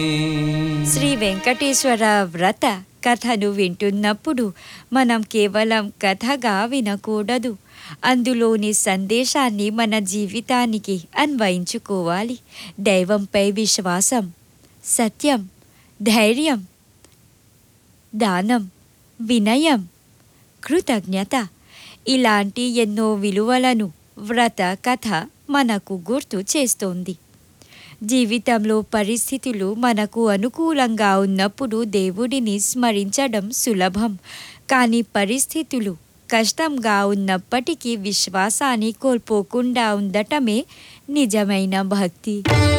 శ్రీ వెంకటేశ్వర వ్రత కథను వింటున్నప్పుడు మనం కేవలం కథగా వినకూడదు అందులోని సందేశాన్ని మన జీవితానికి అన్వయించుకోవాలి దైవంపై విశ్వాసం సత్యం ధైర్యం దానం వినయం కృతజ్ఞత ఇలాంటి ఎన్నో విలువలను వ్రత కథ మనకు గుర్తు చేస్తోంది జీవితంలో పరిస్థితులు మనకు అనుకూలంగా ఉన్నప్పుడు దేవుడిని స్మరించడం సులభం కానీ పరిస్థితులు కష్టంగా ఉన్నప్పటికీ విశ్వాసాన్ని కోల్పోకుండా ఉండటమే నిజమైన భక్తి